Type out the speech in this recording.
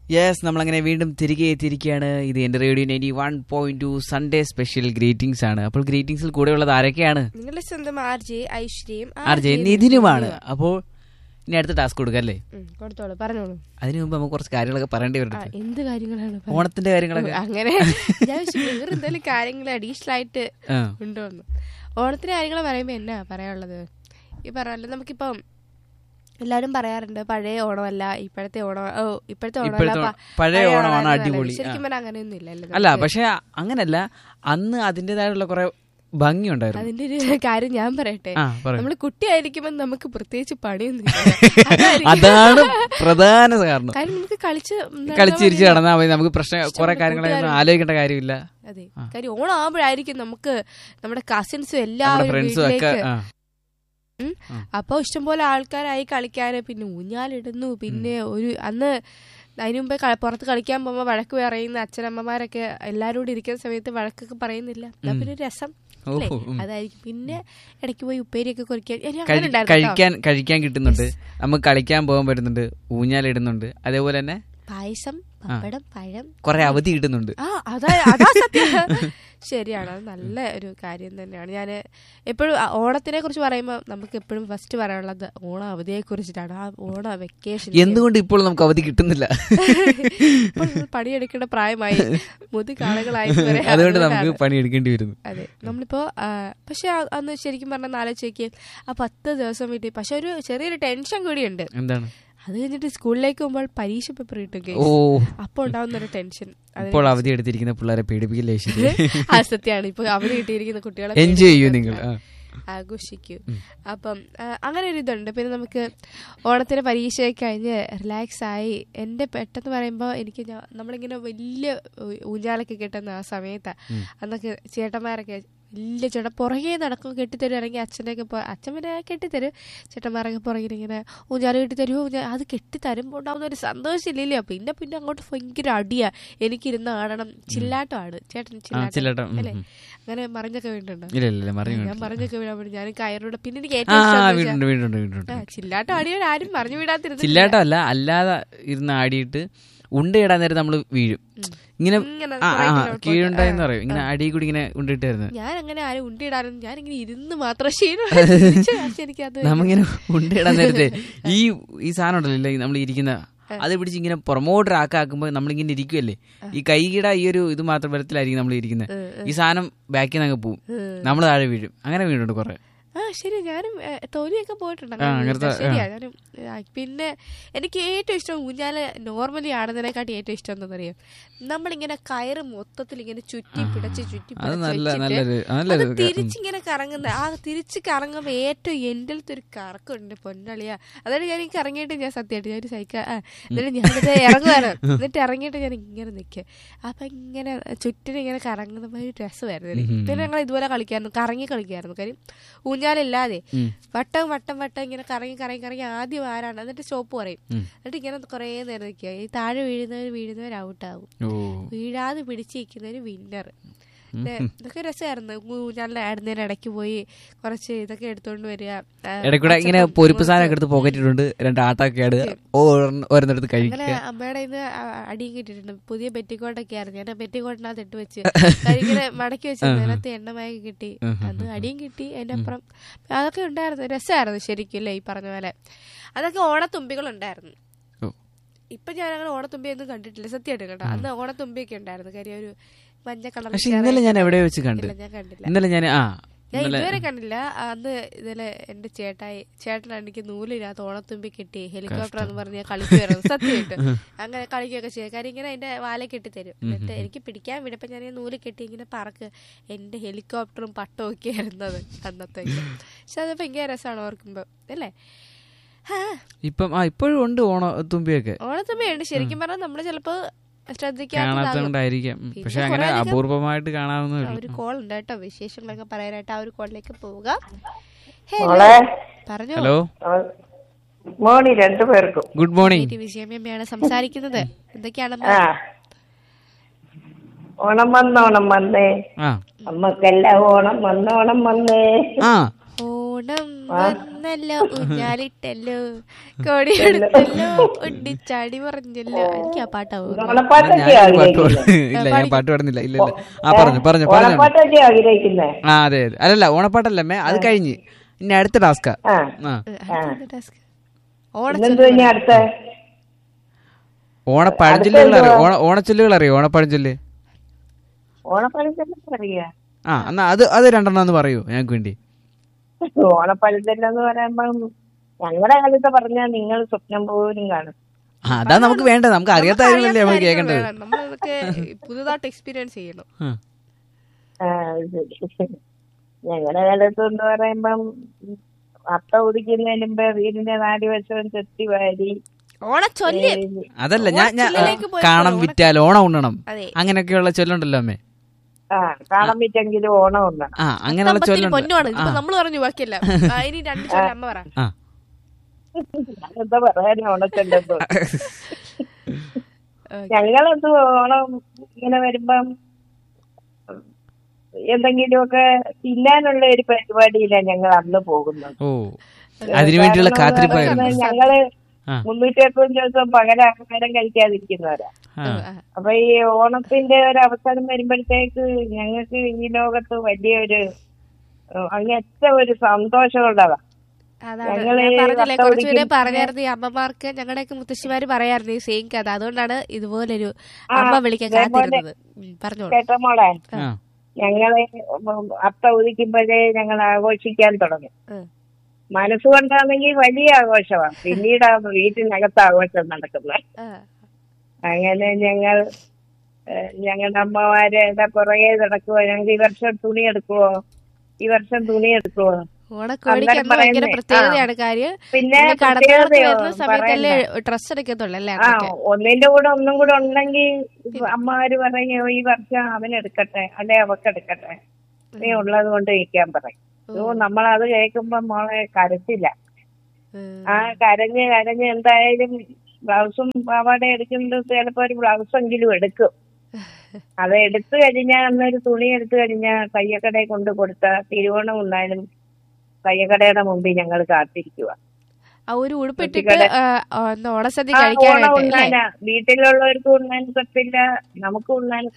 Yes നമ്മളങ്ങനെ വീണ്ടും തിരികെ എത്തിയിരിക്കുകയാണ് ഇത് എന്റെ radio ninety one point two Sunday special greetings ആണ് അപ്പോൾ ഗ്രീറ്റിംഗ്സിൽ കൂടെയുള്ളത് ആരൊക്കെയാണ് നിങ്ങളുടെ സ്വന്തം ആർ ജെ ഐശ്വര്യയും ആർ ജെ നിതിനുമാണ് അപ്പോൾ ഇനി അടുത്ത ടാസ്ക് കൊടുക്കാം അല്ലേ ഉം, കൊടുത്തോളൂ പറഞ്ഞോളൂ അതിനു മുമ്പ് നമുക്ക് കുറച്ച് കാര്യങ്ങളൊക്കെ പറയേണ്ടി ആ, വരുന്നുണ്ട് എന്ത് കാര്യങ്ങളാണ് പറഞ്ഞത്? ഓണത്തിന്റെ കാര്യങ്ങളൊക്കെ അങ്ങനെ ഞാൻ വിചാരിച്ചു വേറെ എന്തെങ്കിലും കാര്യങ്ങൾ അഡീഷണൽ ആയിട്ട് ആ. ഉണ്ടോന്ന് ഓണത്തിന് കാര്യങ്ങൾ പറയുമ്പോ എന്നാ പറയാനുള്ളത് ഈ പറഞ്ഞല്ലോ നമുക്കിപ്പം എല്ലാരും പറയാറുണ്ട് പഴയ ഓണമല്ല ഇപ്പോഴത്തെ ഓണം ഓ ഇപ്പോഴത്തെ ഓണമല്ല ഇപ്പോഴത്തെ പ- പഴയ ഓണമാണ് ഓണമായിരുന്നു അടിപൊളി. നല്ലത്. ശരിക്കും ആ. പറഞ്ഞാൽ അങ്ങനെയൊന്നും ഇല്ലല്ലോ അല്ല പക്ഷെ അങ്ങനല്ല അന്ന് അതിൻ്റെതായിട്ടുള്ള കുറെ ഭംഗി ഉണ്ടായിരുന്നു അതിന്റെ ഒരു കാര്യം ഞാൻ പറയട്ടെ ആ പറയൂ നമ്മള് കുട്ടിയായിരിക്കുമ്പോ നമുക്ക് പ്രത്യേകിച്ച് പണിയൊന്നും ഇല്ല. അതായിരിക്കും. അതാണ് പ്രധാന കാരണം കാര്യം നമുക്ക് കളിച്ച് നടന്നാ കളിച്ചിരിച്ച് മതി. നടന്നാൽ മതി നമുക്ക് പ്രശ്നം കുറെ ഇഷ്ടംപോലെ കാര്യങ്ങളൊന്നും കൂട്ടുകാരുണ്ട്. ആലോചിക്കേണ്ട കാര്യമില്ല അതെ കാര്യം ഓണം ആകുമ്പോഴായിരിക്കും നമുക്ക് നമ്മുടെ കസിൻസും നമ്മുടെ എല്ലാവരും ഫ്രണ്ട്സും ഒക്കെ വീട്ടിലേക്ക് ആ. അപ്പൊ ഇഷ്ടംപോലെ ആൾക്കാരായി കളിക്കാന് പിന്നെ ഊഞ്ഞാലിടുന്നു പിന്നെ ഒരു അന്ന് അതിനു മുമ്പേ ക- പുറത്ത് കളിക്കാൻ പോകുമ്പോ വഴക്ക് പറയുന്ന അച്ഛനമ്മമാരൊക്കെ എല്ലാരും കൂടി ഇരിക്കുന്ന സമയത്ത് വഴക്കൊക്കെ പറയുന്നില്ല എന്നാ പിന്നെ ഒരു രസം അല്ലേ? ഓഹോ, ഉം. അതായിരിക്കും പിന്നെ ഇടയ്ക്ക് പോയി ഉപ്പേരിയൊക്കെ കുറിക്കാൻ ഇനി അങ്ങനെ കഴി- ഉണ്ടായിരുന്നു കേട്ടോ. കഴിക്കാൻ കഴിക്കാൻ കിട്ടുന്നുണ്ട് നമുക്ക് കളിക്കാൻ പോകാൻ പറ്റുന്നുണ്ട് ഊഞ്ഞാലിടുന്നുണ്ട് അതേപോലെ തന്നെ പായസം പപ്പടം പഴം കുറെ അവധി കിട്ടുന്നുണ്ട് ആ അതാ അതാ സത്യം ശരിയാണ് അത് നല്ല ഒരു കാര്യം തന്നെയാണ് ഞാൻ എപ്പോഴും ഓണത്തിനെ കുറിച്ച് പറയുമ്പോൾ നമുക്ക് എപ്പോഴും ഫസ്റ്റ് പറയാനുള്ളത് ഓണ അവധിയെ കുറിച്ചിട്ടാണ് ആ ഓണ വെക്കേഷൻ എന്തുകൊണ്ട് ഇപ്പോൾ നമുക്ക് അവധി കിട്ടുന്നില്ല പണിയെടുക്കേണ്ട പ്രായമായി മുതുകാളുകളായി വരെ അതുകൊണ്ട് നമുക്ക് അതുകൊണ്ടാണ്. പണിയെടുക്കേണ്ടി വരുന്നു അതെ നമ്മളിപ്പോ ആ, പക്ഷെ ആ- അന്ന് ശരിക്കും പറഞ്ഞാൽ നാലോചിക്ക് ആ പത്ത് ദിവസം വീട്ടിൽ പക്ഷെ ഒരു ചെറിയൊരു ടെൻഷൻ കൂടിയുണ്ട് എന്താണ് അത് കഴിഞ്ഞിട്ട് സ്കൂളിലേക്ക് പോകുമ്പോൾ പരീക്ഷ പേപ്പർ കിട്ടും ഓ അപ്പൊ ഉണ്ടാവുന്ന ഒരു ടെൻഷൻ അതിനെ ഇപ്പോൾ അവധി എടുത്തിരിക്കുന്ന പിള്ളേരെ പേടിപ്പിക്കില്ലേ ശരി ആ സത്യമാണ് ഇപ്പൊ അവധി കിട്ടിയിരിക്കുന്ന കുട്ടികളെ എൻജോയ് ചെയ്യൂ നിങ്ങൾ ആ. ആഘോഷിക്കൂ അപ്പം ആ, അങ്ങനെ ഒരു ഇതുണ്ട് പിന്നെ നമുക്ക് ഓണത്തിന് പരീക്ഷയൊക്കെ കഴിഞ്ഞ് റിലാക്സ് ആയി എൻ്റെ പെട്ടെന്ന് പറയുമ്പോൾ എനിക്ക് ഞാ- നമ്മളിങ്ങനെ വലിയ ഊ- ഊഞ്ഞാലൊക്കെ കിട്ടുന്ന ആ സമയത്താണ് അന്നൊക്കെ ചേട്ടന്മാരൊക്കെ വലിയ ചേട്ടൻ പുറകെ നടക്കും കെട്ടിത്തരും ഇറങ്ങി അച്ഛനെയൊക്കെ പോ അച്ഛൻ പിന്നെ കെട്ടിത്തരും ചേട്ടന്മാരൊക്കെ പുറകിൽ ഇങ്ങനെ ഊഞ്ഞാല് കെട്ടിത്തരുമോ ഊഞ്ഞാൽ അത് കെട്ടിത്തരുമ്പോൾ ഉണ്ടാവുന്ന ഒരു സന്തോഷം ഇല്ലല്ലോ പിന്നെ പിന്നെ അങ്ങോട്ട് ഭയങ്കര അടിയാ എനിക്കിരുന്ന് ആടണം ചില്ലാട്ടമാണ് ചേട്ടൻ ആ ചില്ലാട്ടം ചില്ലട്ടം ഉം, അല്ലേ ഉം. അങ്ങനെ മറിഞ്ഞൊക്കെ വീണ്ടുണ്ടോ ഇല്ല ഇല്ല ഇല്ല മറിഞ്ഞു ഞാൻ പറഞ്ഞൊക്കെ വീഴാൻ വേണ്ടി ഞാൻ കയറോടെ പിന്നെ എനിക്ക് ആ ഏറ്റവും ഇഷ്ടം എന്ന് വെച്ചാ- വീണ്ടുണ്ട് വീണ്ടുണ്ട് വീണ്ടുണ്ട് ആ, ചില്ലാട്ടം ആടിയവർ ആരും പറഞ്ഞു വിടാത്തിരുന്നു ചില്ലാട്ടം അല്ല അല്ലാതെ ഇരുന്ന് ആടിയിട്ട് ഉണ്ടയിടാൻ നേരം നമ്മൾ വീഴും ഇങ്ങനെ ഇങ്ങനെ ആ കുറേ ആ കിലോമീറ്റർ കീഴുണ്ടായെന്ന് പോയിട്ട്. പറയും ഇങ്ങനെ അടി കൂടി ഇങ്ങനെ ഉണ്ടിട്ടായിരുന്നു ഞാൻ അങ്ങനെ ആരും ഉണ്ടിടാനും ഞാൻ ഇങ്ങനെ ഇരുന്ന് മാത്രം ക്ഷീണം എനിക്കത് നമ്മിങ്ങനെ ഉണ്ടയിടാൻ നേരത്തെ ഈ ഈ സാധനം ഉണ്ടല്ലോ നമ്മൾ ഇരിക്കുന്ന അത് പിടിച്ച് ഇങ്ങനെ പുറമോട്ട് ആക്കാക്കുമ്പോ നമ്മളിങ്ങനെ ഇരിക്കുമല്ലേ ഈ കൈകിട ഈ ഒരു ഇത് മാത്രം ബലത്തിലായിരിക്കും നമ്മൾ ഇരിക്കുന്നത് ഈ സാധനം ബാക്കിൽ നിന്ന് അങ്ങ് പോവും നമ്മൾ താഴെ വീഴും അങ്ങനെ വീഴുണ്ട് കുറെ ആ ശരി ഞാനും ഏ, തോൽവിയൊക്കെ പോയിട്ടുണ്ട് ആ, അങ്ങനെ അങ്ങനത്തെ, ശരിയാ ഞാനും ആ, പിന്നെ എനിക്ക് ഏറ്റവും ഇഷ്ടം ഊഞ്ഞാല് നോർമലി ആടുന്നതിനെക്കാട്ടി ഏറ്റവും ഇഷ്ടം എന്താണെന്നറിയാം നമ്മളിങ്ങനെ കയറ് മൊത്തത്തിൽ ഇങ്ങനെ ചുറ്റി പിടച്ച് ചുറ്റി അത് പിടച്ച് നല്ല വെച്ചിട്ട് നല്ലൊരു അത് നല്ലൊരു തിരിച്ചിങ്ങനെ കറങ്ങുന്ന ആ തിരിച്ച് കറങ്ങുമ്പോ ഏറ്റവും എൻ്റെലത്തെ ഒരു കറക്കമുണ്ട് പൊന്നളിയ അതായത് ഞാൻ ഈ കറങ്ങിയിട്ട് ഞാൻ സത്യമായിട്ട് ഞാൻ ഒരു സൈക്ക ആ, എന്നിട്ട് ഞാനിത് ഇറങ്ങുവാണ് എന്നിട്ട് ഇറങ്ങിയിട്ട് ഞാൻ ഇങ്ങനെ നിൽക്കുക അപ്പൊ ഇങ്ങനെ ചുറ്റിനും ഇങ്ങനെ കറങ്ങുന്ന ഒരു രസമായിരുന്നു എനിക്ക്. പിന്നെ ഞങ്ങൾ ഇതുപോലെ കളിക്കായിരുന്നു കറങ്ങി കളിക്കായിരുന്നു കാര്യം ഊഞ്ഞാലില്ലാതെ ഉം. വട്ടം വട്ടം വട്ടം ഇങ്ങനെ കറങ്ങി കറങ്ങി കറങ്ങി ആദ്യം ആരാണ് എന്നിട്ട് സ്റ്റോപ്പ് പറയും എന്നിട്ട് ഇങ്ങനെ കുറേ നേരം നിൽക്കുക ഈ താഴെ വീഴുന്നവർ വീഴുന്നവർ ഔട്ടാവും ഓ വീഴാതെ പിടിച്ചിരിക്കുന്നൊരു വിന്നർ ഇതൊക്കെ രസമായിരുന്നു ഊഞ്ഞാലിന്റെ ആടുന്നതിന് ഇടയ്ക്ക് പോയി കുറച്ച് ഇതൊക്കെ എടുത്തോണ്ട് വരിക ആ, ഇടയ്ക്കൂടെ ഇങ്ങനെ പച്ചക്കും പൊരിപ്പ് സാധനമൊക്കെ മുളകും. എടുത്ത് പോക്കറ്റിട്ടുണ്ട് രണ്ട് ആട്ടൊക്കെ ആടുക ഓരോന്നെടുത്ത് അങ്ങനെ കഴിക്കുക അമ്മയുടെ ഇന്ന് അടിയും കിട്ടിയിട്ടുണ്ട് പുതിയ പെറ്റിക്കോട്ടൊക്കെ ആയിരുന്നു ഞാൻ പെറ്റിക്കോട്ടിനകത്ത് ഇട്ട് വെച്ച് കാര്യം ഇങ്ങനെ മടക്കി വെച്ച് അതിനകത്ത് എണ്ണമയൊക്കെ കിട്ടി അന്ന് അടിയും കിട്ടി അതിന്റെ അപ്പുറം അതൊക്കെ ഉണ്ടായിരുന്നു രസമായിരുന്നു ശരിക്കും അല്ലേ ഈ പറഞ്ഞ പോലെ അതൊക്കെ ഓണത്തുമ്പികൾ ഉണ്ടായിരുന്നു ഓ. ഇപ്പൊ ഞാൻ അങ്ങനെ ഓണത്തുമ്പി ഒന്നും കണ്ടിട്ടില്ല സത്യമായിട്ട് കേട്ടോ അന്ന് ഓണത്തുമ്പിയൊക്കെ ഉണ്ടായിരുന്നു കാര്യം ഒരു മഞ്ഞ കളർ പക്ഷെ ഇന്നലെ ഞാൻ എവിടെയോ വെച്ച് കണ്ട് ഞാൻ കണ്ടില്ല ഇന്നലെ ഞാൻ ആ ഞാൻ ഇന്നലെ ഇതുവരെ കണ്ടില്ല അന്ന് ഇതിലെ എന്റെ ചേട്ടായി ചേട്ടനാണ് എനിക്ക് നൂലിനകത്ത് ഓണത്തുമ്പി കെട്ടി ഹെലികോപ്റ്റർ എന്ന് പറഞ്ഞ് ഞാൻ കളിക്കുമായിരുന്നു സത്യമായിട്ട് അങ്ങനെ കളിക്കുകയൊക്കെ ചെയ്യാം കാര്യം ഇങ്ങനെ അതിന്റെ വാല കെട്ടി തരും എന്നിട്ട് എനിക്ക് പിടിക്കാൻ വിടപ്പം ഞാൻ ഈ നൂല് കെട്ടി ഇങ്ങനെ പറക്ക് എന്റെ ഹെലികോപ്റ്ററും പട്ടവും ഒക്കെ ആയിരുന്നത് അന്നത്തേക്ക് പക്ഷെ അത് ഭയങ്കര രസമാണ് ഓർക്കുമ്പോ അല്ലേ ഹാ, ഇപ്പം ആ ഇപ്പോഴും ഉണ്ട് ഓണ തുമ്പിയൊക്കെ ഓണത്തുമ്പിയുണ്ട് ശരിക്കും പറഞ്ഞാൽ നമ്മള് ചിലപ്പോ ശ്രദ്ധിക്കാത്തതാകും കാണാത്തോണ്ടായിരിക്കാം പിന്നെ പക്ഷെ അങ്ങനെ കുറേ അധികം- അപൂർവമായിട്ട് കാണാവുന്നേ ആ, ഉള്ളൂ ഒരു കോൾ ഉണ്ട് കേട്ടോ വിശേഷങ്ങളൊക്കെ പറയാനായിട്ട് ആ ഒരു കോളിലേക്ക് പോവുക മോളെ പറഞ്ഞോ ഹലോ മോണി രണ്ടു പേർക്കും ഗുഡ് മോർണിംഗ് ടി വിജയമ്മയാണ് സംസാരിക്കുന്നത് എന്തൊക്കെയാണ് ആ ഓണം വന്നോണം വന്നേ ആ നമ്മക്കെല്ലാം ഓണം വന്നോണം വന്നേ ആ ഓണം ഓണം വന്നല്ലോ ഊഞ്ഞാലിട്ടല്ലോ കോടിയെടുത്തല്ലോ ഉണ്ടിച്ചാടി പറഞ്ഞല്ലോ എനിക്ക് ആ പാട്ടാവും ഓണപ്പാട്ടൊക്കെ ഞാൻ പാട്ട് ആഗ്രഹിക്കുന്നേ പാടും. ഇല്ല ഞാൻ പാട്ട് പാടുന്നില്ല ഇല്ല ഇല്ല ആ പറഞ്ഞു പറഞ്ഞു പറഞ്ഞു ഓണപ്പാട്ടൊക്കെ ആഗ്രഹിക്കുന്നേ ആ അതെ അതെ അല്ലല്ല ഓണപ്പാട്ടല്ല മേ അത് കഴിഞ്ഞ് ഇനി അടുത്ത ടാസ്കാ ആ ആ ടാസ്ക് ഓണ ഇന്നെന്ത് ഇനി അടുത്ത ഓണപ്പഴഞ്ചൊല്ലുകൾ അറിയോ ഓണ ഓണച്ചൊല്ലുകൾ അറിയോ ഓണപ്പഴഞ്ചൊല്ല് ഓണപ്പഴത്തെല്ലാം അറിയാ ആ എന്നാ അത് അത് രണ്ടെണ്ണം ഒന്ന് പറയൂ ഞങ്ങൾക്ക് വേണ്ടി ഓണപ്പഴത്തെല്ലെന്ന് പറയുമ്പം ഞങ്ങളുടെ കാലത്ത് പറഞ്ഞാൽ നിങ്ങൾ സ്വപ്നം പോലും കാണും ആ അതാ നമുക്ക് വേണ്ടത് നമുക്ക് അറിയാത്ത കാര്യങ്ങളല്ലേ നമുക്ക് കേൾക്കേണ്ടത് നമ്മളതൊക്കെ പുതുതായിട്ട് എക്സ്പീരിയൻസ് ചെയ്യണം ആ. ആ, ശരി. ഞങ്ങളുടെ കാലത്ത് എന്ന് പറയുമ്പം അത്ത ഉദിക്കുന്നതിന് മുമ്പേ വീടിന്റെ നാല് വശവും ചെത്തി വാരി ഓണച്ചൊല്ല് അതല്ല ഞാൻ ഞാൻ ഓണച്ചൊല്ലിലേക്ക് പോയി കാണം വിറ്റാൽ ഓണം ഉണ്ണണം അതെ അങ്ങനെയൊക്കെയുള്ള ചൊല്ലുണ്ടല്ലോ അമ്മേ ആ കാണാൻ പറ്റെങ്കിലും ഓണം ഉണ്ണണം ആ അങ്ങനെയുള്ള അത്തപ്പത്തിന് ചൊല്ലുണ്ട് പൊന്നുമാണ് ആ ഇപ്പൊ നമ്മൾ പറഞ്ഞു ബാക്കിയല്ല ആ, ഇനി രണ്ട് ചൊല്ല് അമ്മ പറ ആ എന്താ പറയാൻ ഓണച്ചെല്ലെന്തോ ഞങ്ങളത് ഓണം ഇങ്ങനെ വരുമ്പം എന്തെങ്കിലുമൊക്കെ തിന്നാനുള്ള ഒരു പരിപാടിയിലാണ് ഞങ്ങൾ അന്ന് പോകുന്നത് ഓ അതിനു വേണ്ടിയുള്ള കാരണം കാത്തിരിപ്പായിരുന്നു എന്ന് പറഞ്ഞാൽ ഞങ്ങള് ആ. മുന്നൂറ്റി അറുപത്തഞ്ച് ദിവസം പകല ആഹാരം കഴിക്കാതിരിക്കുന്നവരാ ആ അപ്പൊ ഈ ഓണത്തിന്റെ ഒരു അവസരം വരുമ്പോഴത്തേക്ക് ഞങ്ങൾക്ക് ഈ ലോകത്ത് വലിയൊരു ഏഹ്, അങ്ങനത്തെ ഒരു സന്തോഷമുള്ളതാ അതാണ് ഞങ്ങള് ഞാൻ ഈ പറഞ്ഞില്ലേ വട്ടം കുറച്ചുപേരെ ഒടിക്കുന്ന- പറഞ്ഞായിരുന്നു ഈ അമ്മമാർക്ക് ഞങ്ങളുടെയൊക്കെ മുത്തശ്ശിമാര് പറയായിരുന്നു ഈ സെയിം കഥ അതുകൊണ്ടാണ് ഇതുപോലൊരു ആ, അമ്മ വിളിക്കാൻ ഇതേപോലെ- കാത്തിരുന്നത് ഉം, പറഞ്ഞോളൂ കേട്ടോ മോളെ ആ ഞങ്ങളെ ഉം, അത്ത ഉദിക്കുമ്പോഴേ ഞങ്ങൾ ആഘോഷിക്കാൻ തുടങ്ങും ഉം. മനസ്സുകൊണ്ടാണെങ്കിൽ വലിയ ആഘോഷമാണ് പിന്നീടാണ് വീട്ടിനകത്ത് ആഘോഷം നടക്കുന്നത് ആ, അങ്ങനെ ഞങ്ങൾ ഏഹ്, ഞങ്ങളുടെ അമ്മമാരുടെ പുറകെ നടക്കുവോ ഞങ്ങൾക്ക് ഈ വർഷം തുണി എടുക്കുവോ ഈ വർഷം തുണി എടുക്കുവോ ഓണക്കോടിക്ക് അന്നേരം അന്ന് ഭയങ്കര പറയുന്നേ, പ്രത്യേകതയാണ് കാര്യം പിന്നെ നമ്മള് കടത്തിനകത്ത് പ്രത്യേകതയോ വരുന്ന സമയത്തല്ലേ പറയുന്നേ. ഡ്രസ് എടുക്കത്തുള്ളൂ അല്ലേ ആ അന്നൊക്കെ? ഒന്നിന്റെ കൂടെ ഒന്നും കൂടെ ഉണ്ടെങ്കിൽ അമ്മമാര് പറയും ഈ വർഷം അവനെടുക്കട്ടെ അല്ലെ അവക്ക് എടുക്കട്ടെ നീ ഉള്ളത് കൊണ്ട് ഇരിക്കാൻ പറയും ഓ നമ്മളത് കേൾക്കുമ്പോ മോളെ കരച്ചില്ല ഉം. ആ കരഞ്ഞ് കരഞ്ഞ് എന്തായാലും ബ്ലൗസും പാവാട എടുക്കുന്നത് ചിലപ്പോ ഒരു ബ്ലൗസ് എങ്കിലും എടുക്കും അത് എടുത്തു കഴിഞ്ഞാൽ അന്നൊരു തുണി എടുത്തു കഴിഞ്ഞാൽ തയ്യക്കടയിൽ കൊണ്ട് കൊടുത്ത തിരുവോണം ഉണ്ണാനും തയ്യക്കടയുടെ മുമ്പിൽ ഞങ്ങൾ കാത്തിരിക്കുക ആ ഒരു ഉടുപ്പിട്ടിട്ട് കുട്ടികളെ- ആ, ആ, ഒന്ന് ഓണസദ്യ ആ ഓണം കഴിക്കാനായിട്ട് അല്ലേ ഉണ്ണാനാ വീട്ടിലുള്ളവർക്ക് ഉണ്ണാൻ പറ്റില്ല നമുക്ക് ഉണ്ണാൻ